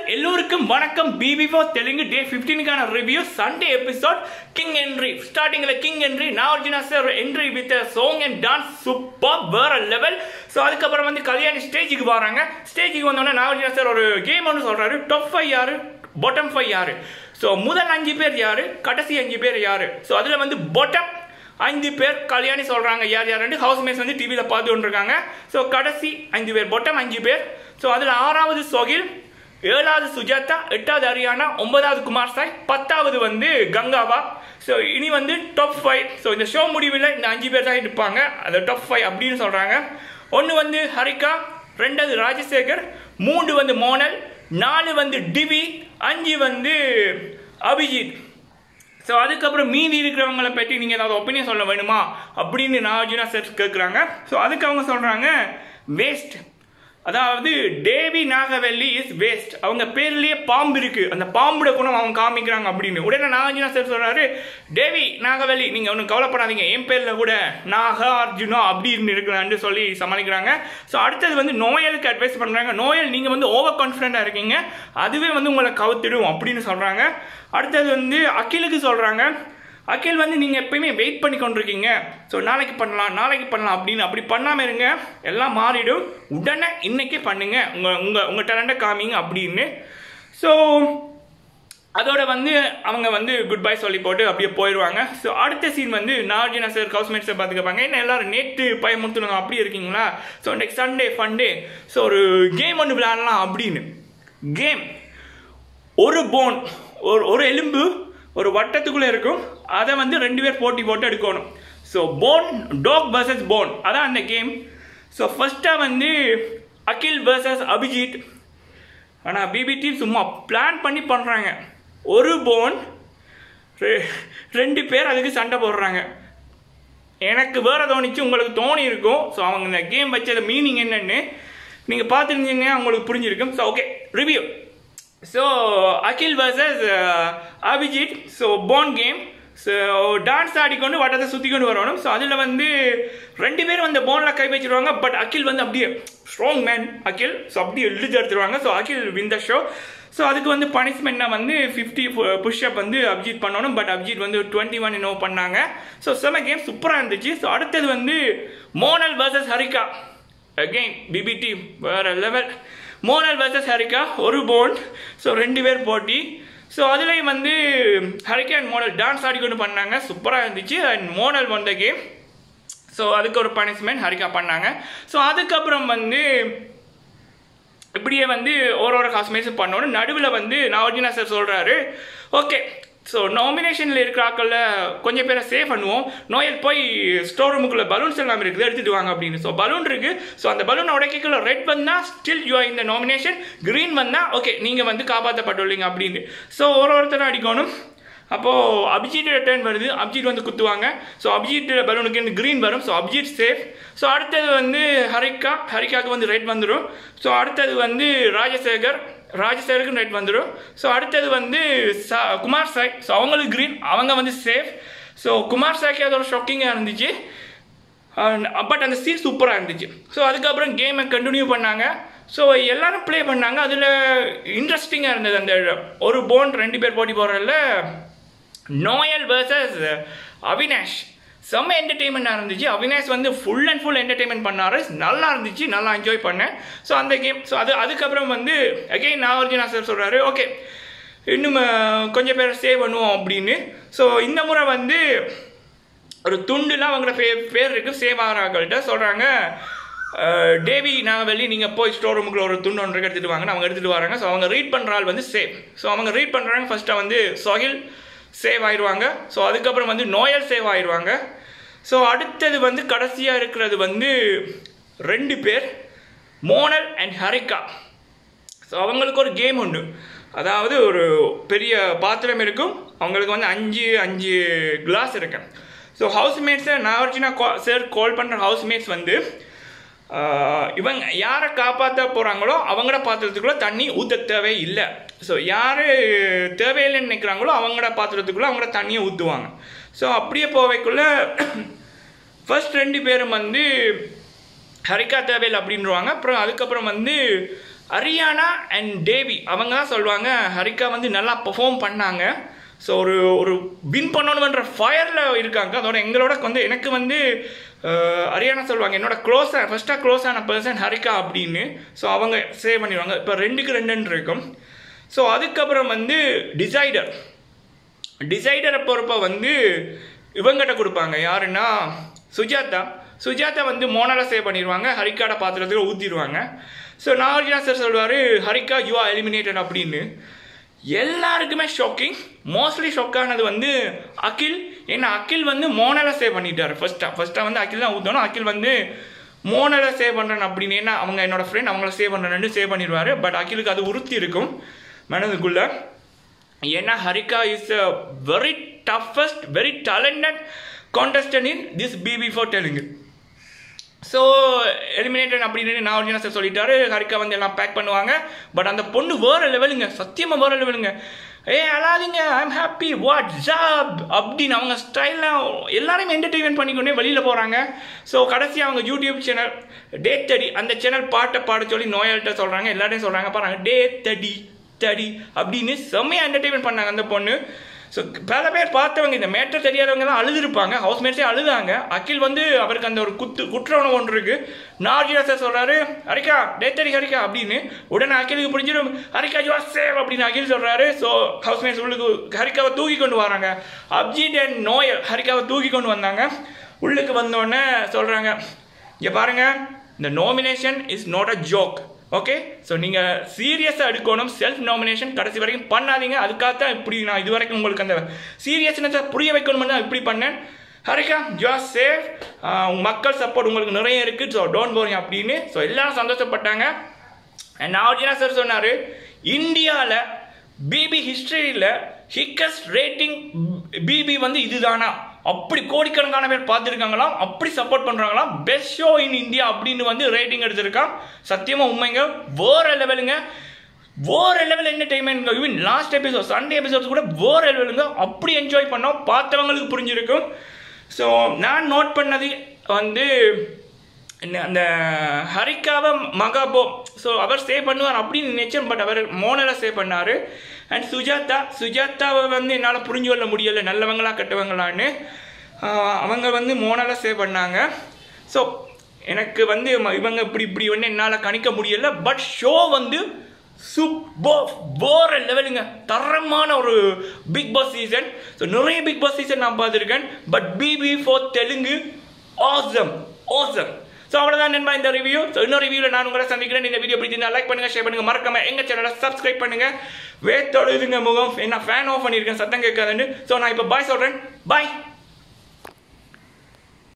எல்லோருக்கும் வணக்கம் BB four Telugu day ஃபிஃப்டீனுக்கான review Sunday episode king entry ஸ்டார்டிங்ல king entry Nagarjuna sir entry with song and dance super வேற level so அதுக்கப்புறம் வந்து கல்யாணி ஸ்டேஜுக்கு வராங்க ஸ்டேஜுக்கு வந்தோடனே நாகார்ஜுனா சார் ஒரு கேம் ஒன்று சொல்றாரு டாப் ஃபைவ் யாரு பாட்டம் ஃபைவ் யாரு ஸோ முதல் அஞ்சு பேர் யாரு கடைசி அஞ்சு பேர் யாரு ஸோ அதில் வந்து பாட்டம் அஞ்சு பேர் கல்யாணி சொல்றாங்க யார் யாருன்னு ஹவுஸ் மேட்ஸ் வந்து டிவியில் பார்த்து கொண்டிருக்காங்க ஸோ கடைசி அஞ்சு பேர் பொட்டம் அஞ்சு பேர் ஸோ அதில் ஆறாவது சொகில் ஏழாவது சுஜாதா எட்டாவது ஹரியானா ஒன்பதாவது குமார் சாய் பத்தாவது வந்து கங்காவா ஸோ இனி வந்து டாப் ஃபைவ் ஸோ இந்த ஷோ முடிவில் இந்த அஞ்சு பேர் தான் இருப்பாங்க அந்த டாப் ஃபைவ் அப்படின்னு சொல்கிறாங்க ஒன்று வந்து ஹரிகா ரெண்டாவது ராஜசேகர் மூன்று வந்து மோனல் நாலு வந்து டிவி அஞ்சு வந்து அபிஜித் ஸோ அதுக்கப்புறம் மீதி இருக்கிறவங்கள பற்றி நீங்கள் ஏதாவது ஒப்பீனியன் சொல்ல வேணுமா அப்படின்னு நாகார்ஜுனா சார் கேட்குறாங்க ஸோ அதுக்கு அவங்க சொல்கிறாங்க வேஸ்ட் அதாவது தேவி நாகவல்லி இஸ் வேஸ்ட் அவங்க பேர்லயே பாம்பு இருக்கு அந்த பாம்போட குணம் அவங்க காமிக்கிறாங்க அப்படின்னு உடனே நாகார்ஜுனா சார் சொல்றாரு தேவி நாகவல்லி நீங்க ஒன்றும் கவலைப்படாதீங்க என் பேர்ல கூட நாகா அர்ஜுனா அப்படின்னு இருக்கிறான்னு சொல்லி சமாளிக்கிறாங்க ஸோ அடுத்தது வந்து நோயலுக்கு அட்வைஸ் பண்றாங்க நோயல் நீங்க வந்து ஓவர் கான்ஃபிடண்டா இருக்கீங்க அதுவே வந்து உங்களை கவுத்திடும் அப்படின்னு சொல்றாங்க அடுத்தது வந்து அகிலுக்கு சொல்றாங்க அகில் வந்து நீங்கள் எப்பயுமே வெயிட் பண்ணி கொண்டிருக்கீங்க ஸோ நாளைக்கு பண்ணலாம் நாளைக்கு பண்ணலாம் அப்படின்னு அப்படி பண்ணாமல் இருங்க எல்லாம் மாறிடும் உடனே இன்னைக்கே பண்ணுங்க உங்கள் உங்கள் உங்கள் டேலண்ட்டை காமிங்க அப்படின்னு ஸோ அதோட வந்து அவங்க வந்து குட் பை சொல்லி போட்டு அப்படியே போயிடுவாங்க ஸோ அடுத்த சீன் வந்து நார்ஜினா சார் ஹவுஸ்மேட்ஸை பார்த்துக்கப்பாங்க என்ன எல்லாரும் நேற்று பயமுறுத்துனாங்க அப்படி இருக்கீங்களா so next Sunday Funday so ஒரு கேம் ஒன்று விளையாடலாம் அப்படின்னு கேம் ஒரு போன் ஒரு ஒரு எலும்பு ஒரு வட்டத்துக்குள்ளே இருக்கும் அதை வந்து ரெண்டு பேர் போட்டி போட்டு எடுக்கணும் so bone dog versus bone அதான் அந்த கேம் ஸோ ஃபர்ஸ்ட்டாக வந்து அகில் வர்சஸ் அபிஜித் ஆனால் பிபிடி சும்மா பிளான் பண்ணி பண்ணுறாங்க ஒரு போன் ரெண்டு பேர் அதுக்கு சண்டை போடுறாங்க எனக்கு வேற தோணிச்சு உங்களுக்கு தோணி இருக்கும் ஸோ அவங்க இந்த கேம் வச்சது மீனிங் என்னன்னு நீங்கள் பார்த்துருந்தீங்கன்னா உங்களுக்கு புரிஞ்சிருக்கும் so okay review so Akhil versus Abhijeet so bone game so dance ஆடிக்கொண்டு வட்டத்தை சுற்றி கொண்டு வரணும் ஸோ அதில் வந்து ரெண்டு பேரும் அந்த போனில் கை வச்சிருவாங்க பட் அகில் வந்து அப்படியே ஸ்ட்ராங் மேன் அகில் ஸோ அப்படியே இழுத்து எடுத்துருவாங்க so Akhil win the show so அதுக்கு வந்து பனிஷ்மெண்ட்டாக வந்து ஃபிஃப்டி புஷ்அப் வந்து அபிஜித் பண்ணணும் பட் அபிஜித் வந்து டுவெண்ட்டி ஒன் இன்னோ பண்ணாங்க ஸோ செம கேம் சூப்பராக இருந்துச்சு ஸோ அடுத்தது வந்து மோனல் வர்சஸ் ஹரிகா அகெயின் பிபிடி வேற லெவல் மோனல் வர்சஸ் ஹரிகா ஒரு போன் ஸோ ரெண்டு பேர் போட்டி ஸோ அதுலேயும் வந்து ஹரிகா அண்ட் மோனல் டான்ஸ் ஆடிக்கொண்டு பண்ணாங்க சூப்பராக இருந்துச்சு அண்ட் மோனல் வந்த கேம் ஸோ அதுக்கு ஒரு பனிஷ்மெண்ட் ஹரிகா பண்ணாங்க ஸோ அதுக்கப்புறம் வந்து இப்படியே வந்து ஒரு ஒரு காஸ்மேட்ஸும் பண்ணணும் நடுவில் வந்து நாகார்ஜுனா சார் சொல்கிறாரு ஓகே ஸோ நாமினேஷனில் இருக்கிற ஆக்களில் கொஞ்சம் பேரை சேவ் பண்ணுவோம் நோயல் போய் ஸ்டோர் ரூமுக்குள்ளே பலூன்ஸ் எல்லாம் இருக்குது எடுத்துட்டு வாங்க அப்படின்னு ஸோ பலூன் இருக்குது ஸோ அந்த பலூன் உடைக்கக்குள்ள ரெட் வந்தால் ஸ்டில் யூ இந்த நாமினேஷன் க்ரீன் வந்தால் ஓகே நீங்கள் வந்து காப்பாற்றப்பட்டுள்ளீங்க அப்படின்னு ஸோ ஒரு ஒருத்தரும் அடிக்கணும் அப்போது அபிஜித் டேர்ன் வருது அபிஜித் வந்து குத்துவாங்க ஸோ அபிஜித் பலூனுக்கு வந்து க்ரீன் வரும் ஸோ அபிஜித் சேஃப் ஸோ அடுத்தது வந்து ஹரிகா ஹரிகாவுக்கு வந்து ரெட் வந்துடும் ஸோ அடுத்தது வந்து ராஜசேகர் ராஜசேகருக்கு ரெட் வந்துடும் ஸோ அடுத்தது வந்து சா குமார் சாய் ஸோ அவங்களுக்கு க்ரீன் அவங்க வந்து சேஃப் ஸோ குமார் சாய்க்கு அது ஒரு ஷாக்கிங்காக இருந்துச்சு பட் அந்த சீன் சூப்பராக இருந்துச்சு ஸோ அதுக்கப்புறம் கேமை கண்டினியூ பண்ணாங்க ஸோ எல்லாரும் ப்ளே பண்ணாங்க அதில் இன்ட்ரெஸ்டிங்காக இருந்தது அந்த ஒரு போன் ரெண்டு பேர் போட்டி போடுறதுல நோயல் வர்சஸ் அவினாஷ் செம்ம என்டர்டெயின்மெண்ட்டாக இருந்துச்சு அவினாஷ் வந்து ஃபுல் அண்ட் ஃபுல் என்டர்டெயின்மெண்ட் பண்ணாரு நல்லா இருந்துச்சு நல்லா என்ஜாய் பண்ணேன் ஸோ அந்த கேம் ஸோ அது அதுக்கப்புறம் வந்து அகெயின் நாகார்ஜுனா சார் சொல்கிறாரு ஓகே இன்னும் கொஞ்சம் பேர் சேவ் பண்ணுவோம் அப்படின்னு ஸோ இந்த முறை வந்து ஒரு துண்டுலாம் அவங்களோட பே பேர் இருக்குது சேவ் ஆகிறாங்கள்ட்ட சொல்கிறாங்க டேவி நாகவல்லி நீங்கள் போய் ஸ்டோர் ரூமுக்குள்ள ஒரு துண்டு ஒன்று எடுத்துகிட்டு வாங்க அவங்க எடுத்துகிட்டு வராங்க ஸோ அவங்க ரீட் பண்ணுற ஆள் வந்து சேவ் ஸோ அவங்க ரீட் பண்ணுறாங்க ஃபஸ்ட்டாக வந்து சொகில் சேவ் ஆயிடுவாங்க ஸோ அதுக்கப்புறம் வந்து நோயல் சேவ் ஆயிடுவாங்க ஸோ அடுத்தது வந்து கடைசியாக இருக்கிறது வந்து ரெண்டு பேர் மோனல் அண்ட் ஹரிகா ஸோ அவங்களுக்கு ஒரு கேம் உண்டு அதாவது ஒரு பெரிய பாத்திரம் இருக்கும் அவங்களுக்கு வந்து அஞ்சு அஞ்சு கிளாஸ் இருக்கு ஸோ ஹவுஸ்மேட்ஸை நாகார்ஜுனா கா சார் கால் பண்ணுற ஹவுஸ்மேட்ஸ் வந்து இவங்க யாரை காப்பாற்ற போகிறாங்களோ அவங்களோட பாத்திரத்துக்குள்ளே தண்ணி ஊற்ற தேவை இல்லை ஸோ யார் தேவையில்லைன்னு நினைக்கிறாங்களோ அவங்களோட பாத்திரத்துக்குள்ளே அவங்களோட தண்ணியை ஊற்றுவாங்க ஸோ அப்படியே போவைக்குள்ள ஃபர்ஸ்ட் ரெண்டு பேரும் வந்து ஹரிகா தேவையில் அப்படின்றவாங்க அப்புறம் அதுக்கப்புறம் வந்து ஹரியானா அண்ட் தேவி அவங்க தான் சொல்லுவாங்க ஹரிகா வந்து நல்லா பெர்ஃபார்ம் பண்ணாங்க ஸோ ஒரு ஒரு வின் பண்ணணுன்ற ஃபயரில் இருக்காங்க அதோட எங்களோட வந்து எனக்கு வந்து அஹ், ஹரியானா சொல்லுவாங்க என்னோட க்ளோஸாக ஃபஸ்ட்டாக க்ளோஸான பர்சன் ஹரிகா அப்படின்னு ஸோ அவங்க சேவ் பண்ணிடுவாங்க இப்போ ரெண்டுக்கு ரெண்டுன்னு இருக்கும் ஸோ அதுக்கப்புறம் வந்து டிசைடர் டிசைடரை பொறுப்பை வந்து இவங்கிட்ட கொடுப்பாங்க யாருன்னா சுஜாதா சுஜாதா வந்து மோனலை சேவ் பண்ணிடுவாங்க ஹரிக்காட பாத்திரத்தில் ஊற்றிடுவாங்க ஸோ நாகார்ஜுனா சார் சொல்லுவார் ஹரிக்கா யூ ஆர் எலிமினேட்டட் அப்படின்னு எல்லாருக்குமே ஷாக்கிங் மோஸ்ட்லி ஷாக்கானது வந்து அகில் ஏன்னா அகில் வந்து மோனலை சேவ் பண்ணிட்டாரு ஃபர்ஸ்ட்டாக ஃபர்ஸ்ட்டாக வந்து அகில் தான் ஊற்றணும் அகில் வந்து மோனலை சேவ் பண்ணுறேன் அப்படின்னு ஏன்னா அவங்க என்னோட ஃப்ரெண்ட் அவங்கள சேவ் பண்ணுறேன்னு சேவ் பண்ணிடுவார் பட் அகிலுக்கு அது உறுத்தி இருக்கும் மனதுக்குள்ளே ஏன்னா Harika is a very toughest very talented contestant in this BB for Telugu so eliminated அப்படின்னு நான் சார் சொல்லிட்டாரு ஹரிகா வந்து எல்லாம் பேக் பண்ணுவாங்க பட் அந்த பொண்ணு வேற லெவலுங்க சத்தியமாக வேற லெவலுங்க ஏ அழாதீங்க ஐம் ஹாப்பி வாட் ஜாப் அப்படின்னு அவங்க ஸ்டைலாக எல்லாரையும் என்டர்டெயின்மெண்ட் பண்ணிக்கொண்டே வெளியில் போகிறாங்க ஸோ கடைசி அவங்க யூடியூப் சேனல் டே தடி அந்த சேனல் பாட்டை பாட சொல்லி நோயாளிட்ட சொல்கிறாங்க எல்லாரையும் சொல்கிறாங்க பாருங்க டே தடி தடி அப்படின்னு செம்மையாக என்டர்டெயின்மெண்ட் பண்ணாங்க அந்த பொண்ணு ஸோ பல பேர் பார்த்தவங்க இந்த மேட்டர் தெரியாதவங்க தான் அழுதுருப்பாங்க ஹவுஸ் மேட்ஸே அழுதாங்க அகில் வந்து அவருக்கு அந்த ஒரு குத்து குற்ற உணவு ஒன்று இருக்கு நார்ஜியா சார் சொல்றாரு ஹரிகா டேத்தடி ஹரிகா அப்படின்னு உடனே அகிலுக்கு பிடிச்சிடும் ஹரிகா யூ ஆர் சேவ் அப்படின்னு அகில் சொல்றாரு ஸோ ஹவுஸ் மேட்ஸ் உள்ளுக்கு ஹரிகாவை தூக்கி கொண்டு வராங்க அப்ஜித் அண்ட் நோயல் ஹரிகாவை தூக்கி கொண்டு வந்தாங்க உள்ளுக்கு வந்தோடனே சொல்றாங்க இங்கே பாருங்க இந்த nomination is not a joke okay so நீங்கள் சீரியஸாக எடுக்கணும் செல்ஃப் நாமினேஷன் கடைசி வரைக்கும் பண்ணாதீங்க அதுக்காக தான் இப்படி நான் இது வரைக்கும் உங்களுக்கு அந்த சீரியஸ்னஸை புரிய வைக்கணும்னு தான் இப்படி பண்ணேன் ஹரிகா யூ ஆர் சேஃப் உங்கள் மக்கள் சப்போர்ட் உங்களுக்கு நிறைய இருக்குது ஸோ டோன்ட் போரிங் அப்படின்னு ஸோ எல்லாரும் சந்தோஷப்பட்டாங்க அண்ட் நாவர்ஜினா சார் சொன்னார் இந்தியாவில் பிபி ஹிஸ்டரியில் ஹிக்கஸ்ட் ரேட்டிங் பிபி வந்து இதுதானா அப்படி கோடிக்கணக்கான பேர் பார்த்துருக்காங்களாம் அப்படி சப்போர்ட் பண்ணுறாங்களாம் பெஸ்ட் ஷோ இன் இந்தியா அப்படின்னு வந்து ரேட்டிங் எடுத்திருக்கான் சத்தியமாக உண்மைங்க வேற லெவலுங்க வேற level entertainment even last episode Sunday episodes கூட வேற லெவலுங்க அப்படி என்ஜாய் பண்ணோம் பார்த்தவங்களுக்கு புரிஞ்சிருக்கும் ஸோ நான் நோட் பண்ணது வந்து என்ன அந்த ஹரிக்காவை மகாபோ ஸோ அவர் சேவ் பண்ணுவார் அப்படின்னு நினைச்சேன் பட் அவர் மோனலை சேவ் பண்ணார் அண்ட் சுஜாதா சுஜாதாவை வந்து என்னால் புரிஞ்சு கொள்ள முடியலை நல்லவங்களா கெட்டவங்களான்னு ஆஹ் அவங்க வந்து மோனலை சேவ் பண்ணாங்க ஸோ எனக்கு வந்து ம- இவங்க இப்படி இப்படி வந்து என்னால் கணிக்க முடியல பட் ஷோ வந்து சூப்பர் வேற லெவலுங்க தரமான ஒரு பிக் பாஸ் சீசன் ஸோ நிறைய பிக் பாஸ் சீசன் நான் பார்த்துருக்கேன் but BB four Telugu awesome awesome so அவ்வளோதான் நண்பா இந்த ரிவ்யூ ஸோ இன்னொரு ரிவ்யூவில் நான் உங்களை சந்திக்கிறேன் இந்த வீடியோ பிடிச்சிருந்தா லைக் பண்ணுங்க ஷேர் பண்ணுங்க மறக்காம எங்க சேனலை சப்ஸ்கிரைப் பண்ணுங்க வேத்தோட இதுங்க முகம் என்ன ஃபேன் ஆஃப் பண்ணியிருக்கேன் சத்தம் கேட்காதுன்னு ஸோ நான் இப்போ பாய் சொல்கிறேன் பாய்